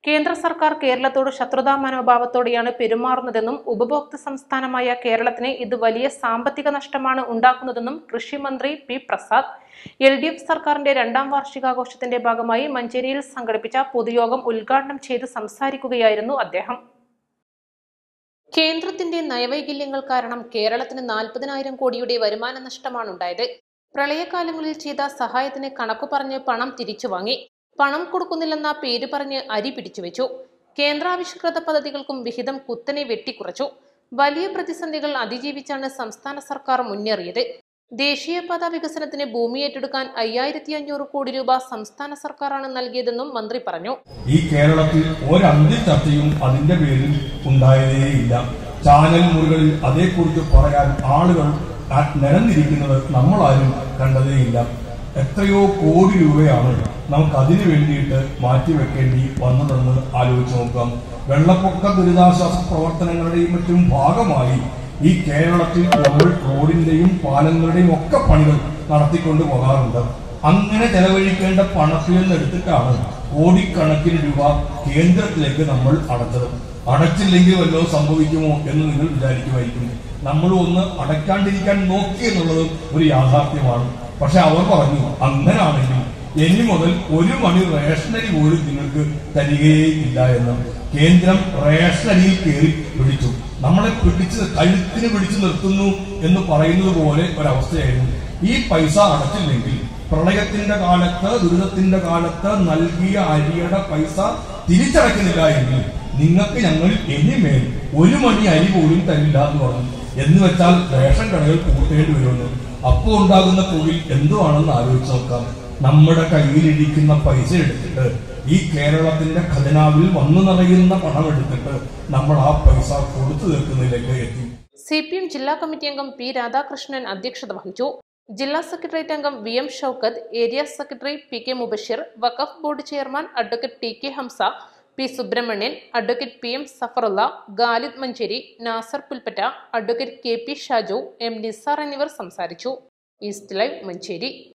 കേന്ദ്ര സർക്കാർ കേരളത്തോട് ശത്രുതാ മനോഭാവത്തോടെയാണ് പെരുമാറുന്നതെന്നും ഉപഭോക്തൃ സംസ്ഥാനമായ കേരളത്തിന് ഇത് വലിയ സാമ്പത്തിക നഷ്ടമാണ് ഉണ്ടാക്കുന്നതെന്നും കൃഷിമന്ത്രി P Prasad L D F സർക്കാരിന്റെ രണ്ടാം വാർഷികാഘോഷത്തിന്റെ ഭാഗമായി മഞ്ചേരിയിൽ സംഘടിപ്പിച്ച പൊതുയോഗം ഉദ്ഘാടനം ചെയ്ത് സംസാരിക്കുകയായിരുന്നു അദ്ദേഹം കേന്ദ്രത്തിന്റെ നയവൈകല്യങ്ങൾ കാരണം കേരളത്തിന് നാൽപ്പതിനായിരം കോടിയുടെ വരുമാന നഷ്ടമാണ് ഉണ്ടായത് പ്രളയകാലങ്ങളിൽ ചെയ്ത സഹായത്തിന് കണക്കു പറഞ്ഞ് പണം തിരിച്ചു വാങ്ങി പണം കൊടുക്കുന്നില്ലെന്ന പേര് പറഞ്ഞ് അരി പിടിച്ചുവെച്ചു കേന്ദ്രാവിഷ്കൃത പദ്ധതികൾക്കും വിഹിതം കുത്തനെ വെട്ടിക്കുറച്ചു വലിയ പ്രതിസന്ധികൾ അതിജീവിച്ചാണ് സംസ്ഥാന സർക്കാർ മുന്നേറിയത് ദേശീയപാത വികസനത്തിന് ഭൂമി ഏറ്റെടുക്കാൻ അയ്യായിരത്തി അഞ്ഞൂറ് കോടി രൂപ സംസ്ഥാന സർക്കാരാണ് നൽകിയതെന്നും മന്ത്രി പറഞ്ഞു ഈ കേരളത്തിൽ ഒരന്ത്യ ചർച്ചയും അതിന്റെ പേരിൽ ഉണ്ടായതേയില്ല ചാനൽ മുറികളിൽ അതേക്കുറിച്ച് പറയാൻ ആളുകൾ ആ- നിരന്നിരിക്കുന്നത് നമ്മളാരും കണ്ടതേയില്ല എത്രയോ കോടി രൂപയാണ് നമുക്ക് അതിനു വേണ്ടിയിട്ട് മാറ്റിവെക്കേണ്ടി വന്നതെന്ന് ആലോചിച്ച് നോക്കാം വെള്ളപ്പൊക്ക ദുരിതാശ്വാസ പ്രവർത്തനങ്ങളുടെയും മറ്റും ഭാഗമായി ഈ കേരളത്തിൽ നമ്മൾ റോഡിന്റെയും പാലങ്ങളുടെയും ഒക്കെ പണികൾ നടത്തിക്കൊണ്ട് പോകാറുണ്ട് അങ്ങനെ ചെലവഴിക്കേണ്ട പണത്തിൽ നിന്ന് എടുത്തിട്ടാണ് കോടിക്കണക്കിന് രൂപ കേന്ദ്രത്തിലേക്ക് നമ്മൾ അടച്ചത് അടച്ചില്ലെങ്കിൽ വല്ലതും സംഭവിക്കുമോ എന്ന് നിങ്ങൾ വിചാരിക്കുമായിരിക്കും നമ്മൾ ഒന്ന് അടയ്ക്കാണ്ടിരിക്കാൻ നോക്കി എന്നുള്ളത് ഒരു യാഥാർത്ഥ്യമാണ് പക്ഷെ അവർ പറഞ്ഞു അങ്ങനാണെങ്കിൽ ഇനി മുതൽ ഒരു മണി റേഷനരി പോലും നിങ്ങൾക്ക് തരികയേ ഇല്ല എന്ന് കേന്ദ്രം റേഷനരിയിൽ കയറി പിടിച്ചു നമ്മളെ പിടിച്ച് കഴുത്തിന് പിടിച്ചു നിർത്തുന്നു എന്ന് പറയുന്നത് പോലെ ഒരവസ്ഥയായിരുന്നു ഈ പൈസ അടച്ചില്ലെങ്കിൽ പ്രളയത്തിന്റെ കാലത്ത് ദുരിതത്തിന്റെ കാലത്ത് നൽകിയ അരിയുടെ പൈസ തിരിച്ചടയ്ക്കുന്നില്ല എങ്കിൽ നിങ്ങൾക്ക് ഞങ്ങൾ ഇനിമേൽ ഒരു മണി അരി പോലും തരില്ല എന്ന് പറഞ്ഞു എന്ന് വെച്ചാൽ റേഷൻ കടകൾ പൂട്ടേണ്ടി വരുമെന്ന് അപ്പോ ഉണ്ടാകുന്ന തൊഴിൽ എന്തുവാണെന്ന് ആലോചിച്ച് നോക്കാം നമ്മുടെ കയ്യിലിരിക്കുന്ന പൈസ എടുത്തിട്ട് ഈ കേരളത്തിന്റെ ഖജനാവിൽ വന്നു നിറയുന്ന പണം എടുത്തിട്ട് നമ്മൾ ആ പൈസ കൊടുത്തു തീർക്കുന്നതിലേക്ക് എത്തി സി പി എം ജില്ലാ കമ്മിറ്റി അംഗം പി രാധാകൃഷ്ണൻ അധ്യക്ഷത വഹിച്ചു ജില്ലാ സെക്രട്ടേറിയറ്റ് അംഗം V M Shoukath area secretary P K Mubashir Waqf board chairman advocate T K Hamsa P Subramanian advocate P M Safarulla Khalid Manjeri Nasar Pulpatta advocate K P Shaju M Nisar എന്നിവർ സംസാരിച്ചു ഈസ്റ്റ് ലൈവ് മഞ്ചേരി